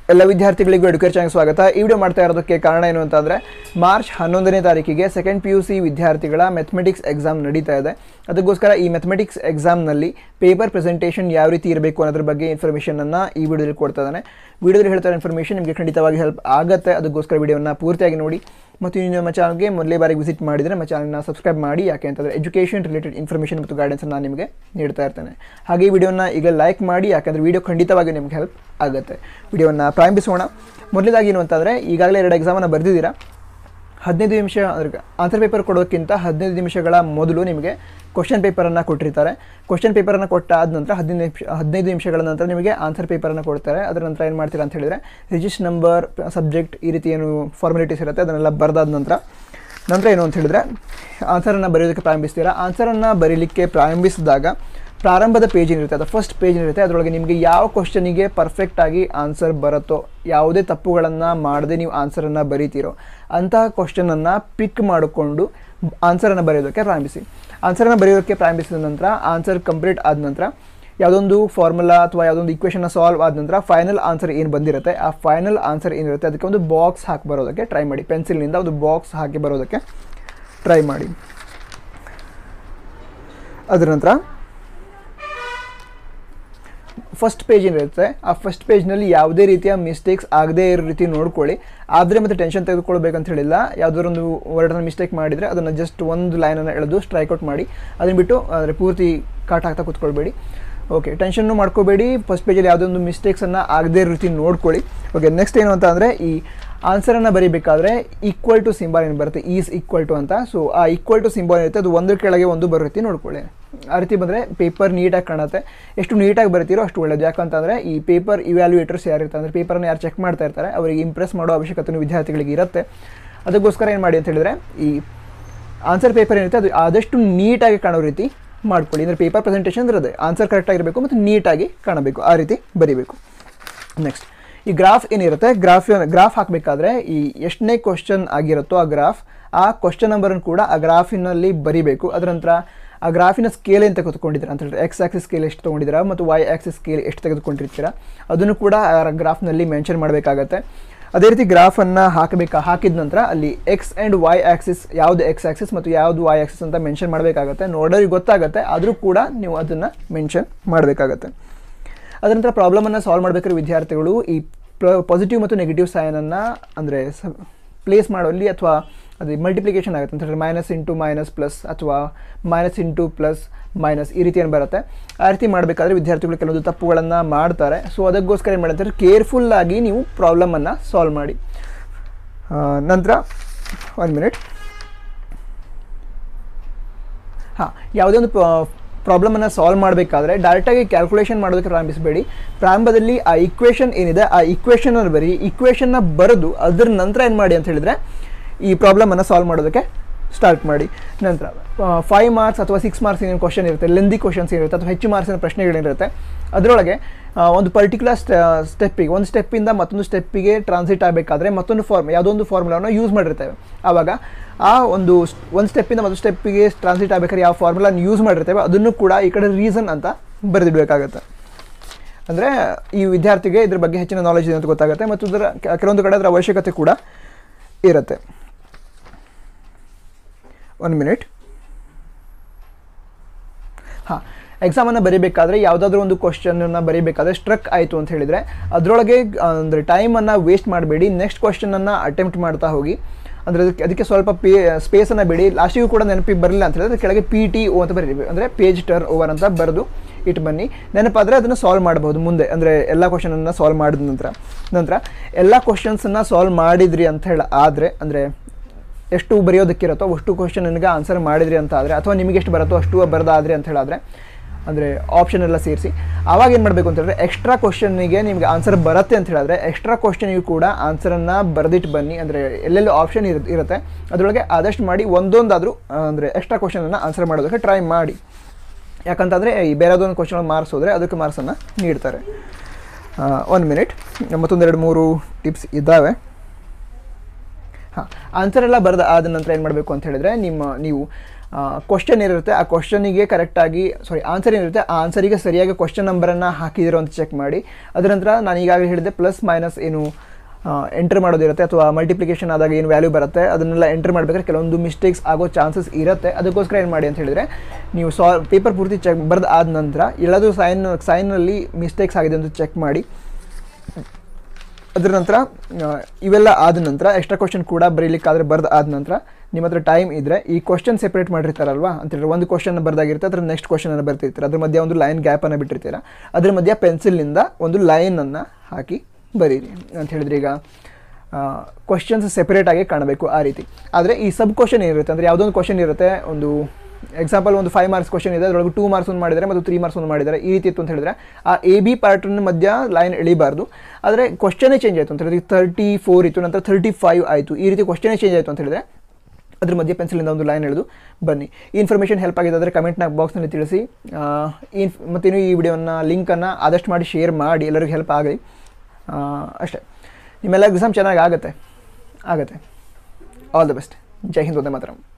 ಎಲ್ಲ ವಿದ್ಯಾರ್ಥಿಗಳಿಗೂ ಎಡುಕೇರ್ ಚಾನಲ್ ಸ್ವಾಗತ ಈ ವಿಡಿಯೋ ಮಾಡ್ತಾ ಇರೋದಕ್ಕೆ ಕಾರಣ ಏನು ಅಂತಂದರೆ ಮಾರ್ಚ್ ಹನ್ನೊಂದನೇ ತಾರೀಕಿಗೆ ಸೆಕೆಂಡ್ ಪಿ ಯು ಸಿ ವಿದ್ಯಾರ್ಥಿಗಳ ಮೆಥಮೆಟಿಕ್ಸ್ ಎಕ್ಸಾಮ್ ನಡೀತಾ ಇದೆ ಅದಕ್ಕೋಸ್ಕರ ಈ ಮೆಥಮೆಟಿಕ್ಸ್ ಎಕ್ಸಾಮ್ನಲ್ಲಿ ಪೇಪರ್ ಪ್ರೆಸೆಂಟೇಷನ್ ಯಾವ ರೀತಿ ಇರಬೇಕು ಅನ್ನೋದ್ರ ಬಗ್ಗೆ ಇನ್ಫಾರ್ಮೇಷನನ್ನು ಈ ವಿಡಿಯೋದಲ್ಲಿ ಕೊಡ್ತಾ ಇದ್ದಾನೆ ವಿಡಿಯೋದಲ್ಲಿ ಹೇಳ್ತಾ ಇನ್ಫಾರ್ಮೇಷನ್ ನಿಮಗೆ ಖಂಡಿತವಾಗಿ ಹೆಲ್ಪ್ ಆಗುತ್ತೆ ಅದಕ್ಕೋಸ್ಕರ ವಿಡಿಯೋನ ಪೂರ್ತಿಯಾಗಿ ನೋಡಿ ಮತ್ತು ನೀವು ನಮ್ಮ ಚಾನಲ್ಗೆ ಮೊದಲೇ ಬಾರಿಗೆ ವಿಸಿಟ್ ಮಾಡಿದರೆ ನಮ್ಮ ಚಾನಲ್ನ ಸಬ್ಸ್ಕ್ರೈಬ್ ಮಾಡಿ ಯಾಕೆ ಅಂತಂದರೆ ಎಜುಕೇಷನ್ ರಿಲೇಟೆಡ್ ಇನ್ಫಾರ್ಮೇಷನ್ ಮತ್ತು ಗೈಡೆನ್ಸನ್ನು ನಾನು ನಿಮಗೆ ನೀಡ್ತಾ ಇರ್ತೇನೆ ಹಾಗೆ ಈ ವಿಡಿಯೋನ ಈಗ ಲೈಕ್ ಮಾಡಿ ಯಾಕಂದರೆ ವಿಡಿಯೋ ಖಂಡಿತವಾಗಿ ನಿಮ್ಗೆ ಹೆಲ್ಪ್ ಆಗುತ್ತೆ ವಿಡಿಯೋನ ಪ್ರಾರಂಭಿಸೋಣ ಮೊದಲನೇದಾಗಿ ಏನು ಅಂತಂದರೆ ಈಗಾಗಲೇ ಎರಡು ಎಕ್ಸಾಮನ್ನು ಬರೆದಿದ್ದೀರಾ ಹದಿನೈದು ನಿಮಿಷ ಅಂದ್ರೆ ಆನ್ಸರ್ ಪೇಪರ್ ಕೊಡೋಕ್ಕಿಂತ ಹದಿನೈದು ನಿಮಿಷಗಳ ಮೊದಲು ನಿಮಗೆ ಕ್ವಶನ್ ಪೇಪರನ್ನು ಕೊಟ್ಟಿರ್ತಾರೆ ಕ್ವಶನ್ ಪೇಪರನ್ನು ಕೊಟ್ಟಾದ ನಂತರ ಹದಿನೈದು ನಿಮಿಷ ಹದಿನೈದು ನಿಮಿಷಗಳ ನಂತರ ನಿಮಗೆ ಆನ್ಸರ್ ಪೇಪರನ್ನು ಕೊಡ್ತಾರೆ ಅದರ ನಂತರ ಏನು ಮಾಡ್ತೀರಾ ಅಂತ ಹೇಳಿದರೆ ರಿಜಿಸ್ಟರ್ ನಂಬರ್ ಸಬ್ಜೆಕ್ಟ್ ಈ ರೀತಿ ಏನು ಫಾರ್ಮಾಲಿಟೀಸ್ ಇರುತ್ತೆ ಅದನ್ನೆಲ್ಲ ಬರೆದಾದ ನಂತರ ನಂತರ ಏನು ಅಂತ ಹೇಳಿದ್ರೆ ಆನ್ಸರನ್ನು ಬರೆಯೋದಕ್ಕೆ ಪ್ರಾರಂಭಿಸ್ತೀರಾ ಆನ್ಸರನ್ನು ಬರೀಲಿಕ್ಕೆ ಪ್ರಾರಂಭಿಸಿದಾಗ ಪ್ರಾರಂಭದ ಪೇಜ್ ಏನಿರುತ್ತೆ ಅದು ಫಸ್ಟ್ ಪೇಜ್ ಏನಿರುತ್ತೆ ಅದರೊಳಗೆ ನಿಮಗೆ ಯಾವ ಕ್ವಶನಿಗೆ ಪರ್ಫೆಕ್ಟಾಗಿ ಆನ್ಸರ್ ಬರುತ್ತೋ ಯಾವುದೇ ತಪ್ಪುಗಳನ್ನು ಮಾಡದೆ ನೀವು ಆನ್ಸರನ್ನು ಬರೀತೀರೋ ಅಂತಹ ಕ್ವಶನನ್ನು ಪಿಕ್ ಮಾಡಿಕೊಂಡು ಆನ್ಸರನ್ನು ಬರೆಯೋದಕ್ಕೆ ಪ್ರಾರಂಭಿಸಿ ಆನ್ಸರನ್ನು ಬರೆಯೋದಕ್ಕೆ ಪ್ರಾರಂಭಿಸಿದ ನಂತರ ಆನ್ಸರ್ ಕಂಪ್ಲೀಟ್ ಆದ ನಂತರ ಯಾವುದೊಂದು ಫಾರ್ಮುಲಾ ಅಥವಾ ಯಾವುದೊಂದು ಇಕ್ವೇಷನ್ನ ಸಾಲ್ವ್ ಆದ ನಂತರ ಫೈನಲ್ ಆನ್ಸರ್ ಏನು ಬಂದಿರುತ್ತೆ ಆ ಫೈನಲ್ ಆನ್ಸರ್ ಏನಿರುತ್ತೆ ಅದಕ್ಕೆ ಒಂದು ಬಾಕ್ಸ್ ಹಾಕಿ ಬರೋದಕ್ಕೆ ಟ್ರೈ ಮಾಡಿ ಪೆನ್ಸಿಲ್ನಿಂದ ಒಂದು ಬಾಕ್ಸ್ ಹಾಕಿ ಬರೋದಕ್ಕೆ ಟ್ರೈ ಮಾಡಿ ಅದರ ನಂತರ ಫಸ್ಟ್ ಪೇಜ್ ಏನಿರುತ್ತೆ ಆ ಫಸ್ಟ್ ಪೇಜ್ನಲ್ಲಿ ಯಾವುದೇ ರೀತಿಯ ಮಿಸ್ಟೇಕ್ಸ್ ಆಗದೇ ಇರೋ ರೀತಿ ನೋಡ್ಕೊಳ್ಳಿ ಆದರೆ ಮತ್ತೆ ಟೆನ್ಷನ್ ತೆಗೆದುಕೊಳ್ಬೇಕಂತ ಹೇಳಿಲ್ಲ ಯಾವುದಾದ್ರು ಒಂದು ವರ್ಡನ್ನು ಮಿಸ್ಟೇಕ್ ಮಾಡಿದರೆ ಅದನ್ನು ಜಸ್ಟ್ ಒಂದು ಲೈನನ್ನು ಎಳೆದು ಸ್ಟ್ರೈಕ್ಔಟ್ ಮಾಡಿ ಅದನ್ನು ಬಿಟ್ಟು ಅಂದರೆ ಪೂರ್ತಿ ಕಾಟ್ ಹಾಕ್ತಾ ಕೂತ್ಕೊಳ್ಬೇಡಿ ಓಕೆ ಟೆನ್ಷನ್ನು ಮಾಡ್ಕೋಬೇಡಿ ಫಸ್ಟ್ ಪೇಜಲ್ಲಿ ಯಾವುದೋ ಒಂದು ಮಿಸ್ಟೇಕ್ಸನ್ನು ಆಗದೇ ಇರೋ ರೀತಿ ನೋಡ್ಕೊಳ್ಳಿ ಓಕೆ ನೆಕ್ಸ್ಟ್ ಏನು ಅಂತ ಅಂದರೆ ಈ ಆನ್ಸರನ್ನು ಬರೀಬೇಕಾದ್ರೆ ಈಕ್ವಲ್ ಟು ಸಿಂಬಲ್ ಏನು ಬರುತ್ತೆ ಈಸ್ ಈಕ್ವಲ್ ಟು ಅಂತ ಸೊ ಆ ಈಕ್ವಲ್ ಟು ಸಿಂಬಲ್ ಇರುತ್ತೆ ಅದು ಒಂದ್ರ ಕೆಳಗೆ ಒಂದು ಬರೋ ರೀತಿ ನೋಡ್ಕೊಳ್ಳಿ ಆ ರೀತಿ ಬಂದರೆ ಪೇಪರ್ ನೀಟಾಗಿ ಕಾಣುತ್ತೆ ಎಷ್ಟು ನೀಟಾಗಿ ಬರೀತೀರೋ ಅಷ್ಟು ಒಳ್ಳೆಯದು ಯಾಕಂತಂದರೆ ಈ ಪೇಪರ್ ಇವ್ಯಾಲ್ಯೂಯೇಟರ್ಸ್ ಯಾರಿರ್ತಾರೆ ಅಂದರೆ ಪೇಪರನ್ನು ಯಾರು ಚೆಕ್ ಮಾಡ್ತಾ ಇರ್ತಾರೆ ಅವರಿಗೆ ಇಂಪ್ರೆಸ್ ಮಾಡೋ ಅವಶ್ಯಕತೆ ವಿದ್ಯಾರ್ಥಿಗಳಿಗೆ ಇರುತ್ತೆ ಅದಕ್ಕೋಸ್ಕರ ಏನು ಮಾಡಿ ಅಂತ ಹೇಳಿದ್ರೆ ಈ ಆನ್ಸರ್ ಪೇಪರ್ ಏನಿರುತ್ತೆ ಅದು ಆದಷ್ಟು ನೀಟಾಗಿ ಕಾಣೋ ರೀತಿ ಮಾಡ್ಕೊಳ್ಳಿ ಅಂದರೆ ಪೇಪರ್ ಪ್ರೆಸೆಂಟೇಷನ್ ಇರೋದೆ ಆನ್ಸರ್ ಕರೆಕ್ಟಾಗಿರಬೇಕು ಮತ್ತು ನೀಟಾಗಿ ಕಾಣಬೇಕು ಆ ರೀತಿ ಬರೀಬೇಕು ನೆಕ್ಸ್ಟ್ ಈ ಗ್ರಾಫ್ ಏನಿರುತ್ತೆ ಗ್ರಾಫ್ ಗ್ರಾಫ್ ಹಾಕಬೇಕಾದ್ರೆ ಈ ಎಷ್ಟನೇ ಕ್ವಶನ್ ಆಗಿರುತ್ತೋ ಆ ಗ್ರಾಫ್ ಆ ಕ್ವಶನ್ ನಂಬರನ್ನು ಕೂಡ ಆ ಗ್ರಾಫಿನಲ್ಲಿ ಬರಿಬೇಕು ಅದರ ನಂತರ ಆ ಗ್ರಾಫಿನ ಸ್ಕೇಲ್ ಏನು ತೆಗೆದುಕೊಂಡಿದ್ದೀರಾ ಅಂತ ಹೇಳಿದ್ರೆ ಎಕ್ಸ್ ಆಕ್ಸಿಸ್ ಸ್ಕೇಲ್ ಎಷ್ಟು ತೊಗೊಂಡಿದ್ದೀರಾ ಮತ್ತು ವೈ ಆಕ್ಸಿಸ್ ಸ್ಕೇಲ್ ಎಷ್ಟು ತೆಗೆದುಕೊಂಡಿರ್ತೀರಾ ಅದನ್ನು ಕೂಡ ಆ ಗ್ರಾಫ್ನಲ್ಲಿ ಮೆನ್ಷನ್ ಮಾಡಬೇಕಾಗತ್ತೆ ಅದೇ ರೀತಿ ಗ್ರಾಫನ್ನು ಹಾಕಬೇಕಾ ಹಾಕಿದ ನಂತರ ಅಲ್ಲಿ ಎಕ್ಸ್ ಆ್ಯಂಡ್ ವೈ ಆಕ್ಸಿಸ್ ಯಾವುದು ಎಕ್ಸ್ ಆಕ್ಸಿಸ್ ಮತ್ತು ಯಾವುದು ವೈ ಆಕ್ಸಿಸ್ ಅಂತ ಮೆನ್ಷನ್ ಮಾಡಬೇಕಾಗತ್ತೆ ನೋಡೋರಿಗೆ ಗೊತ್ತಾಗುತ್ತೆ ಆದರೂ ಕೂಡ ನೀವು ಅದನ್ನು ಮೆನ್ಷನ್ ಮಾಡಬೇಕಾಗತ್ತೆ ಅದರ ನಂತರ ಪ್ರಾಬ್ಲಮನ್ನು ಸಾಲ್ವ್ ಮಾಡಬೇಕಾದ್ರೆ ವಿದ್ಯಾರ್ಥಿಗಳು ಈ ಪಾಸಿಟಿವ್ ಮತ್ತು ನೆಗೆಟಿವ್ ಸೈನನ್ನು ಅಂದರೆ ಸ ಪ್ಲೇಸ್ ಮಾಡೋಲ್ಲಿ ಅಥವಾ ಅದು ಮಲ್ಟಿಪ್ಲಿಕೇಶನ್ ಆಗುತ್ತೆ ಅಂತ ಹೇಳಿದ್ರೆ ಮೈನಸ್ ಇಂಟು ಮೈನಸ್ ಪ್ಲಸ್ ಅಥವಾ ಮೈನಸ್ ಇಂಟು ಪ್ಲಸ್ ಮೈನಸ್ ಈ ರೀತಿ ಏನು ಬರುತ್ತೆ ಆ ರೀತಿ ಮಾಡಬೇಕಾದ್ರೆ ವಿದ್ಯಾರ್ಥಿಗಳು ಕೆಲವೊಂದು ತಪ್ಪುಗಳನ್ನು ಮಾಡ್ತಾರೆ ಸೊ ಅದಕ್ಕೋಸ್ಕರ ಏನು ಮಾಡ್ತಾರೆ ಕೇರ್ಫುಲ್ಲಾಗಿ ನೀವು ಪ್ರಾಬ್ಲಮನ್ನು ಸಾಲ್ವ್ ಮಾಡಿ ನಂತರ ಒಂದು ಮಿನಿಟ್ ಹಾಂ ಯಾವುದೇ ಒಂದು ಪ್ರಾಬ್ಲಮನ್ನು ಸಾಲ್ವ್ ಮಾಡಬೇಕಾದ್ರೆ ಡೈರೆಕ್ಟಾಗಿ ಕ್ಯಾಲ್ಕುಲೇಷನ್ ಮಾಡೋದಕ್ಕೆ ಪ್ರಾರಂಭಿಸಬೇಡಿ ಪ್ರಾರಂಭದಲ್ಲಿ ಆ ಇಕ್ವೇಷನ್ ಏನಿದೆ ಆ ಇಕ್ವೇಷನನ್ನು ಬರೀ ಇಕ್ವೇಷನ್ನ ಬರೆದು ಅದರ ನಂತರ ಏನು ಮಾಡಿ ಅಂತ ಹೇಳಿದ್ರೆ ಈ ಪ್ರಾಬ್ಲಮನ್ನು ಸಾಲ್ವ್ ಮಾಡೋದಕ್ಕೆ ಸ್ಟಾರ್ಟ್ ಮಾಡಿ ನಂತರ ಫೈವ್ ಮಾರ್ಕ್ಸ್ ಅಥವಾ ಸಿಕ್ಸ್ ಮಾರ್ಕ್ಸ್ ಏನೇನು ಕ್ವಶನ್ ಇರುತ್ತೆ ಲೆಂದಿ ಕ್ವಶನ್ಸ್ ಏನಿರುತ್ತೆ ಅಥವಾ ಹೆಚ್ಚು ಮಾರ್ಕ್ಸಿನ ಪ್ರಶ್ನೆಗಳೇನಿರುತ್ತೆ ಅದರೊಳಗೆ ಒಂದು ಪರ್ಟಿಕ್ಯುಲರ್ ಸ್ಟೆಪ್ಪಿಗೆ ಒಂದು ಸ್ಟೆಪ್ಪಿಂದ ಮತ್ತೊಂದು ಸ್ಟೆಪ್ಪಿಗೆ ಟ್ರಾನ್ಸಿಟ್ ಆಗಬೇಕಾದ್ರೆ ಮತ್ತೊಂದು ಫಾರ್ಮ್ ಯಾವುದೋ ಒಂದು ಫಾರ್ಮುಲಾವನ್ನು ಯೂಸ್ ಮಾಡಿರ್ತೇವೆ ಆವಾಗ ಆ ಒಂದು ಒಂದು ಸ್ಟೆಪ್ಪಿಂದ ಮತ್ತೊಂದು ಸ್ಟೆಪ್ಪಿಗೆ ಟ್ರಾನ್ಸಿಟ್ ಆಗಬೇಕಾದ್ರೆ ಯಾವ ಫಾರ್ಮುಲಾನ ಯೂಸ್ ಮಾಡಿರ್ತೇವೆ ಅದನ್ನು ಕೂಡ ಈ ಕಡೆ ರೀಸನ್ ಅಂತ ಬರೆದಿಡಬೇಕಾಗತ್ತೆ ಅಂದರೆ ಈ ವಿದ್ಯಾರ್ಥಿಗೆ ಇದ್ರ ಬಗ್ಗೆ ಹೆಚ್ಚಿನ ನಾಲೆಜ್ ಇದೆ ಅಂತ ಗೊತ್ತಾಗುತ್ತೆ ಮತ್ತು ಇದರ ಕೆಲವೊಂದು ಕಡೆ ಅದರ ಅವಶ್ಯಕತೆ ಕೂಡ ಇರುತ್ತೆ ಒಂದು ಮಿನಿಟ್ ಹಾಂ ಎಕ್ಸಾಮನ್ನು ಬರೀಬೇಕಾದ್ರೆ ಯಾವುದಾದ್ರೂ ಒಂದು ಕ್ವಶನನ್ನು ಬರೀಬೇಕಾದ್ರೆ ಸ್ಟ್ರಕ್ ಆಯಿತು ಅಂತ ಹೇಳಿದರೆ ಅದರೊಳಗೆ ಅಂದರೆ ಟೈಮನ್ನು ವೇಸ್ಟ್ ಮಾಡಬೇಡಿ ನೆಕ್ಸ್ಟ್ ಕ್ವಶನನ್ನು ಅಟೆಂಪ್ಟ್ ಮಾಡ್ತಾ ಹೋಗಿ ಅಂದರೆ ಅದಕ್ಕೆ ಅದಕ್ಕೆ ಸ್ವಲ್ಪ ಪೇ ಸ್ಪೇಸನ್ನು ಬಿಡಿ ಲಾಸ್ಟಿಗೂ ಕೂಡ ನೆನಪಿಗೆ ಬರಲಿಲ್ಲ ಅಂತ ಹೇಳಿದ್ರೆ ಕೆಳಗೆ ಪಿ ಟಿ ಓ ಅಂತ ಬರೀರಿ ಅಂದರೆ ಪೇಜ್ ಟರ್ನ್ ಓವರ್ ಅಂತ ಬರೆದು ಇಟ್ಟು ಬನ್ನಿ ನೆನಪಾದರೆ ಅದನ್ನು ಸಾಲ್ವ್ ಮಾಡ್ಬೋದು ಮುಂದೆ ಅಂದರೆ ಎಲ್ಲ ಕ್ವಶನನ್ನು ಸಾಲ್ವ್ ಮಾಡಿದ ನಂತರ ನಂತರ ಎಲ್ಲ ಕ್ವಶನ್ಸನ್ನು ಸಾಲ್ವ್ ಮಾಡಿದ್ರಿ ಅಂತ ಹೇಳಿ ಆದರೆ ಅಂದರೆ ಎಷ್ಟು ಬರೆಯೋದಕ್ಕಿರುತ್ತೋ ಅಷ್ಟು ಕ್ವಶನ್ ನನಗೆ ಆನ್ಸರ್ ಮಾಡಿದ್ರಿ ಅಂತ ಆದರೆ ಅಥವಾ ನಿಮಗೆ ಎಷ್ಟು ಬರುತ್ತೋ ಅಷ್ಟು ಬರೆದಾದ್ರಿ ಅಂತ ಹೇಳಿದ್ರೆ ಅಂದರೆ ಆಪ್ಷನ್ ಎಲ್ಲ ಸೇರಿಸಿ ಆವಾಗ ಏನು ಮಾಡಬೇಕು ಅಂತ ಹೇಳಿದ್ರೆ ಎಕ್ಸ್ಟ್ರಾ ಕ್ವಶನ್ನಿಗೆ ನಿಮಗೆ ಆನ್ಸರ್ ಬರುತ್ತೆ ಅಂತ ಹೇಳಿದ್ರೆ ಎಕ್ಸ್ಟ್ರಾ ಕ್ವಶನಿಗೂ ಕೂಡ ಆನ್ಸರನ್ನು ಬರೆದಿಟ್ಟು ಬನ್ನಿ ಅಂದರೆ ಎಲ್ಲೆಲ್ಲೂ ಆಪ್ಷನ್ ಇರು ಇರುತ್ತೆ ಅದರೊಳಗೆ ಆದಷ್ಟು ಮಾಡಿ ಒಂದೊಂದಾದರೂ ಅಂದರೆ ಎಕ್ಸ್ಟ್ರಾ ಕ್ವಶನನ್ನು ಆನ್ಸರ್ ಮಾಡೋದಕ್ಕೆ ಟ್ರೈ ಮಾಡಿ ಯಾಕಂತಂದರೆ ಈ ಬೇರೆದೊಂದು ಕ್ವಶನ್ ಮಾರ್ಕ್ಸ್ ಹೋದರೆ ಅದಕ್ಕೆ ಮಾರ್ಕ್ಸನ್ನು ನೀಡ್ತಾರೆ ಒಂದು ಮಿನಿಟ್ ಮತ್ತೊಂದೆರಡು ಮೂರು ಟಿಪ್ಸ್ ಇದ್ದಾವೆ ಹಾಂ ಆನ್ಸರ್ ಎಲ್ಲ ಬರೆದ ಆದ ನಂತರ ಏನು ಮಾಡಬೇಕು ಅಂತ ಹೇಳಿದ್ರೆ ನಿಮ್ಮ ನೀವು ಕ್ವಶನ್ ಏನಿರುತ್ತೆ ಆ ಕ್ವಶನಿಗೆ ಕರೆಕ್ಟಾಗಿ ಸಾರಿ ಆನ್ಸರ್ ಏನಿರುತ್ತೆ ಆ ಆನ್ಸರಿಗೆ ಸರಿಯಾಗಿ ಕ್ವಶನ್ ನಂಬರನ್ನು ಹಾಕಿದಿರೋ ಅಂತ ಚೆಕ್ ಮಾಡಿ ಅದರ ನಂತರ ನಾನು ಈಗಾಗಲೇ ಹೇಳಿದೆ ಪ್ಲಸ್ ಮೈನಸ್ ಏನು ಎಂಟರ್ ಮಾಡೋದಿರುತ್ತೆ ಅಥವಾ ಮಲ್ಟಿಪ್ಲಿಕೇಶನ್ ಆದಾಗ ಏನು ವ್ಯಾಲ್ಯೂ ಬರುತ್ತೆ ಅದನ್ನೆಲ್ಲ ಎಂಟರ್ ಮಾಡಬೇಕಾದ್ರೆ ಕೆಲವೊಂದು ಮಿಸ್ಟೇಕ್ಸ್ ಆಗೋ ಚಾನ್ಸಸ್ ಇರುತ್ತೆ ಅದಕ್ಕೋಸ್ಕರ ಏನು ಮಾಡಿ ಅಂತ ಹೇಳಿದರೆ ನೀವು ಸಾ ಪೇಪರ್ ಪೂರ್ತಿ ಚೆಕ್ ಬರೆದು ಆದ ನಂತರ ಎಲ್ಲಾದರೂ ಸೈನ್ ಸೈನಲ್ಲಿ ಮಿಸ್ಟೇಕ್ಸ್ ಆಗಿದೆ ಅಂತ ಚೆಕ್ ಮಾಡಿ ಅದರ ನಂತರ ಆ, ಇವೆಲ್ಲ ಆದ ನಂತರ ಎಕ್ಸ್ಟ್ರಾ ಕ್ವಶನ್ ಕೂಡ ಬರೀಲಿಕ್ಕಾದ್ರೆ ಬರ್ದು ಆದ ನಂತರ ನಿಮ್ಮ ಹತ್ರ ಟೈಮ್ ಇದ್ದರೆ ಈ ಕ್ವಶನ್ ಸೆಪ್ರೇಟ್ ಮಾಡಿರ್ತಾರಲ್ವಾ ಅಂತೇಳಿ ಒಂದು ಕ್ವಶನ್ ಬರ್ದಾಗಿರುತ್ತೆ ಅದ್ರ ನೆಕ್ಸ್ಟ್ ಕ್ವಶನನ್ನು ಬರ್ತಿರ್ತೀರ ಅದ್ರ ಮಧ್ಯೆ ಒಂದು ಲೈನ್ ಗ್ಯಾಪನ್ನು ಬಿಟ್ಟಿರ್ತೀರ ಅದ್ರ ಮಧ್ಯೆ ಪೆನ್ಸಿಲ್ನಿಂದ ಒಂದು ಲೈನನ್ನು ಹಾಕಿ ಬರೀರಿ ಅಂತ ಹೇಳಿದ್ರೆ ಈಗ ಕ್ವಶನ್ಸ್ ಸೆಪರೇಟ್ ಆಗಿ ಕಾಣಬೇಕು ಆ ರೀತಿ ಆದರೆ ಈ ಸಬ್ ಕ್ವಶನ್ ಏನಿರುತ್ತೆ ಅಂದರೆ ಯಾವುದೋ ಒಂದು ಕ್ವಶನ್ ಇರುತ್ತೆ ಒಂದು ಎಕ್ಸಾಂಪಲ್ ಒಂದು ಫೈವ್ ಮಾರ್ಕ್ಸ್ ಕ್ವಶನ್ ಇದೆ ಅದರೊಳಗೆ ಟೂ ಮಾರ್ಕ್ಸ್ ಒಂದು ಮಾಡಿದ್ದಾರೆ ಮತ್ತು ತ್ರೀ ಮಾರ್ಕ್ಸ್ ಒಂದು ಮಾಡಿದ್ದಾರೆ ಈ ರೀತಿ ಇತ್ತು ಅಂತ ಹೇಳಿದ್ರೆ ಆ ಎ ಬಿ ಪಾರ್ಟ್ನ ಮಧ್ಯ ಲೈನ್ ಎಳಿಬಾರ್ದು ಆದರೆ ಕ್ವಶನೇ ಚೇಂಜ್ ಆಯಿತು ಅಂತ ಹೇಳಿದ್ರೆ ತರ್ಟಿ ಫೋರ್ ಇತ್ತು ನಂತರ ತರ್ಟಿ ಫೈವ್ ಆಯಿತು ಈ ರೀತಿ ಕ್ವಶನೇ ಚೇಂಜ್ ಆಯಿತು ಅಂತ ಹೇಳಿದ್ರೆ ಅದ್ರ ಮಧ್ಯೆ ಪೆನ್ಸಿಲಿಂದ ಒಂದು ಲೈನ್ ಎಳೆದು ಬನ್ನಿ ಈ ಇನ್ಫಾರ್ಮೇಷನ್ ಹೆಲ್ಪ್ ಆಗಿದೆ ಆದರೆ ಕಮೆಂಟ್ನ ಬಾಕ್ಸ್ನಲ್ಲಿ ತಿಳಿಸಿ ಆ, ಈ ಇನ್ಫ್ ಮತ್ತೇನು ಈ ವಿಡಿಯೋನ ಲಿಂಕನ್ನು ಆದಷ್ಟು ಮಾಡಿ ಶೇರ್ ಮಾಡಿ ಎಲ್ಲರಿಗೂ ಹೆಲ್ಪ್ ಆಗಲಿ ಆ, ಅಷ್ಟೇ ನಿಮ್ಮೆಲ್ಲ ಎಕ್ಸಾಮ್ ಚೆನ್ನಾಗಿ ಆಗುತ್ತೆ ಆಗುತ್ತೆ all the best Jai Hind ಒಂದೇ ಮಾತ್ರ